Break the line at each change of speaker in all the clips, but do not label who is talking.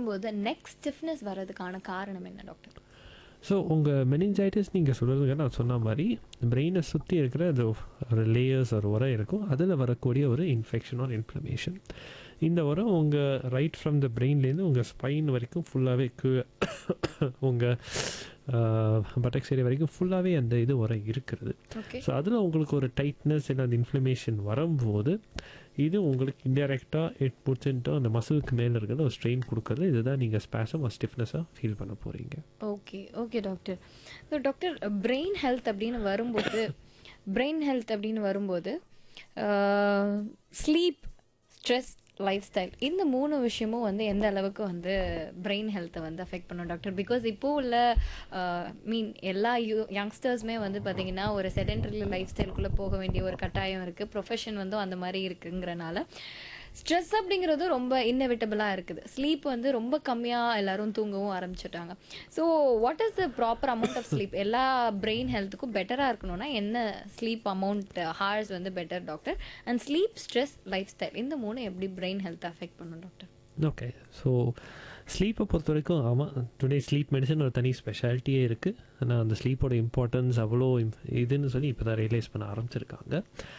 வரும்போது neck stiffness வர்றதுக்கான காரணம் என்ன டாக்டர்
ஸோ உங்கள் மெனிஞ்சைட்டிஸ் நீங்கள் சொல்கிறதுக்கு நான் சொன்ன மாதிரி பிரெயினை சுற்றி இருக்கிற அந்த ஒரு லேயர்ஸ் ஒரு உரம் இருக்கும் அதில் வரக்கூடிய ஒரு இன்ஃபெக்ஷன் ஒரு இன்ஃப்ளமேஷன் இந்த உரம் உங்கள் ரைட் ஃப்ரம் த பிரெயின்லேருந்து உங்கள் ஸ்பைன் வரைக்கும் ஃபுல்லாகவே உங்கள் பட்டக் ஏரியா வரைக்கும் ஃபுல்லாகவே அந்த இது உரம் இருக்கிறது
ஓகே
ஸோ அதில் உங்களுக்கு ஒரு டைட்னஸ் இல்லை அந்த இன்ஃப்ளமேஷன் வரும்போது இது உங்களுக்கு இன்டெரக்டாக இட் புட்ஸ் அந்த மசிலுக்கு மேலே இருக்கிற ஒரு ஸ்ட்ரெயின் கொடுக்குறது இதுதான் நீங்கள் ஸ்பேஸம் ஒரு ஸ்டிஃப்னஸாக ஃபீல் பண்ண போகிறீங்க
okay okay doctor so doctor brain health அப்படின்னு வரும்போது பிரெயின் ஹெல்த் அப்படின்னு வரும்போது ஸ்லீப் ஸ்ட்ரெஸ் லைஃப் ஸ்டைல் இந்த மூணு விஷயமும் வந்து எந்த அளவுக்கு வந்து பிரெயின் ஹெல்த்தை வந்து அஃபெக்ட் பண்ணும் டாக்டர் பிகாஸ் இப்போ உள்ள மீன் எல்லா யூ யங்ஸ்டர்ஸுமே வந்து பார்த்தீங்கன்னா ஒரு செடென்டரி லைஃப் ஸ்டைலுக்குள்ளே போக வேண்டிய ஒரு கட்டாயம் இருக்குது ப்ரொஃபஷன் வந்து அந்த மாதிரி இருக்குங்கிறனால ஸ்ட்ரெஸ் அப்படிங்கிறது ரொம்ப இன்னெவிட்டபிளாக இருக்குது ஸ்லீப் வந்து ரொம்ப கம்மியாக எல்லாரும் தூங்கவும் ஆரம்பிச்சிட்டாங்க so what is the proper amount of sleep எல்லா பிரெயின் ஹெல்த்துக்கும் பெட்டராக இருக்கணும்னா என்ன ஸ்லீப் அமௌண்ட் ஹார்ஸ் வந்து better doctor and sleep stress life style இந்த மூணு எப்படி பிரெயின் ஹெல்த் அஃபெக்ட் பண்ணும் டாக்டர்
ஓகே ஸோ ஸ்லீப்பை பொறுத்த வரைக்கும் ஆமாம் டுடே ஸ்லீப் மெடிசன் ஒரு தனி ஸ்பெஷாலிட்டியே இருக்குது ஆனால் அந்த ஸ்லீப்போட இம்பார்ட்டன்ஸ் அவ்வளோ im- இதுன்னு சொல்லி இப்போ தான் ரியலைஸ் பண்ண ஆரம்பிச்சிருக்காங்க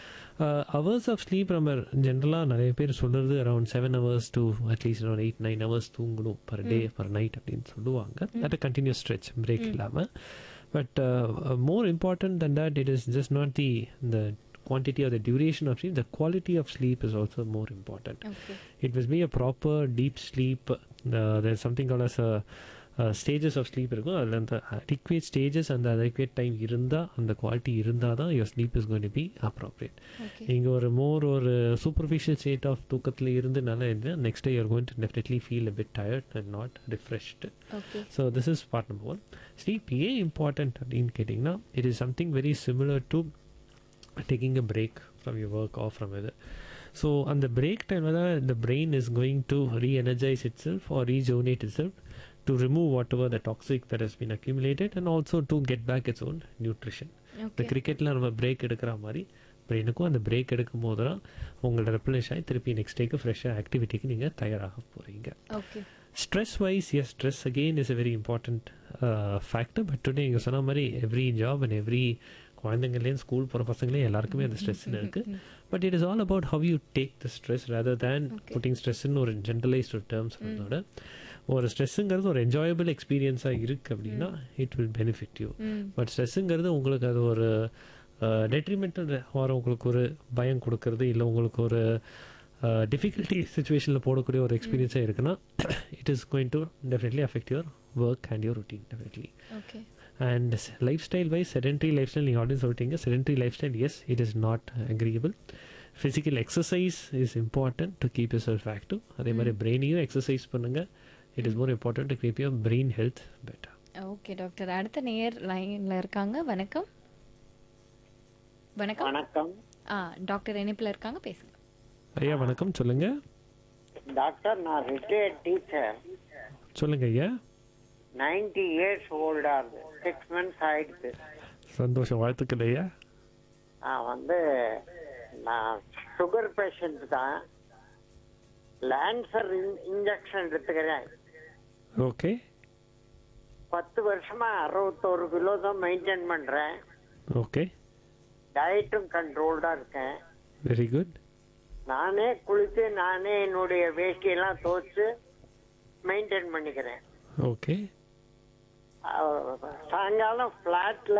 ஹவர்ஸ் ஆஃப் ஸ்லீப் நம்ம ஜென்ரலாக நிறைய பேர் சொல்கிறது around seven hours to at least around eight nine hours தூங்கணும் பர் டே பர் நைட் அப்படின்னு சொல்லுவாங்க அட் கண்டினியூஸ் ஸ்ட்ரெச் பிரேக் இல்லாமல் but more important than that it is just not the இந்த quantity or the duration of sleep, the quality of sleep is also more important.
Okay
It must be a proper deep sleep. Uh, there's something called as a stages of sleep இருக்கும் அதில் அந்த adequate stages அந்த adequate time இருந்தால் அந்த quality இருந்தால் தான் your sleep is going be appropriate
okay
நீங்கள் ஒரு மோர் ஒரு சூப்பர்ஃபிஷியல் ஸ்டேட் ஆஃப் தூக்கத்தில் இருந்து நல்லா இருந்தால் next day you're going to definitely feel a bit tired and not refreshed
okay
so this is part number one sleep ஏன் important அப்படின்னு கேட்டிங்கன்னா it is something very similar to taking a break from you work off from இது so அந்த break டைமில் தான் இந்த brain is going to reenergise itself or rejuvenate itself to remove whatever the toxic that has been accumulated and also to get back its own nutrition இந்த
okay
கிரிக்கெட்டில் நம்ம break எடுக்கிற மாதிரி பிரெயினுக்கும் அந்த break எடுக்கும் போது தான் உங்களோட ரெப்ளனிஷ் ஆகி திருப்பி நெக்ஸ்ட் டேக்கு ஃப்ரெஷ்ஷாக ஆக்டிவிட்டிக்கு நீங்கள் தயாராக போகிறீங்க
okay
stress wise yes stress again is a very important factor but today நீங்கள் சொன்ன மாதிரி எவ்ரி ஜாப் அண்ட் எவ்ரி குழந்தைங்கள்லேயும் ஸ்கூல் போகிற பசங்களே எல்லாருக்குமே அந்த ஸ்ட்ரெஸ்ன்னு இருக்குது but it is all about how you take the stress rather than
Okay.
Putting ஸ்ட்ரெஸ்ன்னு ஒரு ஜென்ரலைஸ்ட் ஒரு டேர்ம்ஸ் சொல்றதோட ஒரு ஸ்ட்ரெஸ்ஸுங்கிறது ஒரு என்ஜாயபிள் எக்ஸ்பீரியன்ஸாக இருக்குது அப்படின்னா it will benefit you
hmm
but ஸ்ட்ரெஸ்ஸுங்கிறது உங்களுக்கு அது ஒரு டெட்ரிமெண்டல் வர உங்களுக்கு ஒரு பயம் கொடுக்கறது இல்லை உங்களுக்கு ஒரு டிஃபிகல்ட்டி சுச்சுவேஷனில் போடக்கூடிய ஒரு எக்ஸ்பீரியன்ஸாக இருக்குன்னா it is going to definitely affect your work and your routine definitely
okay
and life style wise sedentary life style நீங்கள் ஆல்ரெடி சொல்லிட்டீங்க sedentary life style yes it is not agreeable physical exercise is important to keep yourself active அதே மாதிரி பிரெயினையும் exercise பண்ணுங்கள் it is more important to keep your brain health better
okay doctor அடுத்த நேயர் லைன்ல இருக்காங்க வணக்கம் வணக்கம்
வணக்கம்
ஆ டாக்டர் இணைப்பில் இருக்காங்க பேசுங்க
ஐயா வணக்கம் சொல்லுங்கள்
டாக்டர் நான் ரிட்டையர்ட் டீச்சர்
சொல்லுங்க ஐயா
நைன்டி இயர்ஸ் ஓல்டா இருக்கு சிக்ஸ் மந்த்ஸ் ஆயிடுச்சு
சந்தோஷம் வாழ்த்துக்கள் ஐயா
நான் வந்து நான் சுகர் பேஷண்ட் தான் லான்சர் இன்ஜெக்ஷன் எடுத்துக்கிறேன்
ஓகே
பத்து வருஷமா அறுபத்தோரு கிலோ தான் மெயின்டைன் பண்றேன்
ஓகே
டயட்டும் கண்ட்ரோல்டா இருக்கேன்
வெரி குட்
நானே குளித்து நானே என்னுடைய வேஷ்டியெல்லாம் துவைச்சு மெயின்டைன் பண்ணிக்கிறேன்
ஓகே
அஹ் சாயங்காலம் ஃப்ளாட்ல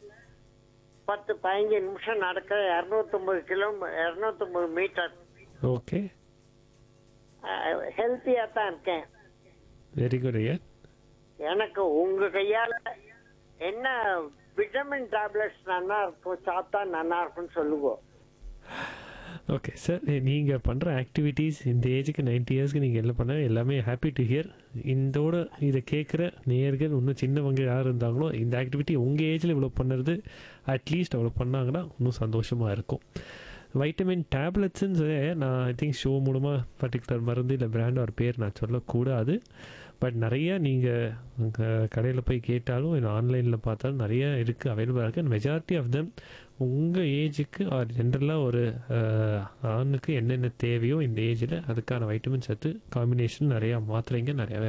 பத்து பதினஞ்சு நிமிஷம் நடக்க இரநூத்தொம்பது கிலோ இரநூத்தொம்பது மீட்டர்
ஓகே
ஹெல்த்தியா தான் இருக்கேன்
வெரி குட் ஐயா
எனக்கு உங்க கையால என்ன விட்டமின் டேப்லெட்ஸ் நல்லா இருக்கும் சாப்பிட்டா நல்லா இருக்கும்னு சொல்லுவோம்
ஓகே சார் நீங்கள் பண்ணுற ஆக்டிவிட்டீஸ் இந்த ஏஜுக்கு நைன்டி இயர்ஸ்க்கு நீங்கள் என்ன பண்ண எல்லாமே ஹாப்பி டு ஹியர் இந்தோட இதை கேட்குற நேயர்கள் இன்னும் சின்னவங்க யார் இருந்தாங்களோ இந்த ஆக்டிவிட்டி உங்கள் ஏஜில் இவ்வளோ பண்ணுறது அட்லீஸ்ட் அவ்வளோ பண்ணாங்கன்னா இன்னும் சந்தோஷமாக இருக்கும் வைட்டமின் டேப்லெட்ஸுன்னு சொல்லி நான் ஐ திங்க் ஷோ மூலமாக பர்டிகுலர் மருந்து இல்லை பிராண்ட் ஒரு பேர் நான் சொல்லக்கூடாது பட் நிறைய நீங்கள் கடையில் போய் கேட்டாலும் இல்லை ஆன்லைனில் பார்த்தாலும் நிறைய இருக்குது அவைலபிளாக இருக்குது அண்ட் மெஜாரிட்டி ஆஃப் தெம் உங்கள் ஏஜுக்கு ஆர் ஜென்ரலாக ஒரு அஹ், ஆணுக்கு என்னென்ன தேவையோ இந்த ஏஜில் அதுக்கான வைட்டமின் சத்து காம்பினேஷன் நிறையா மாத்திரைங்க நிறையாவே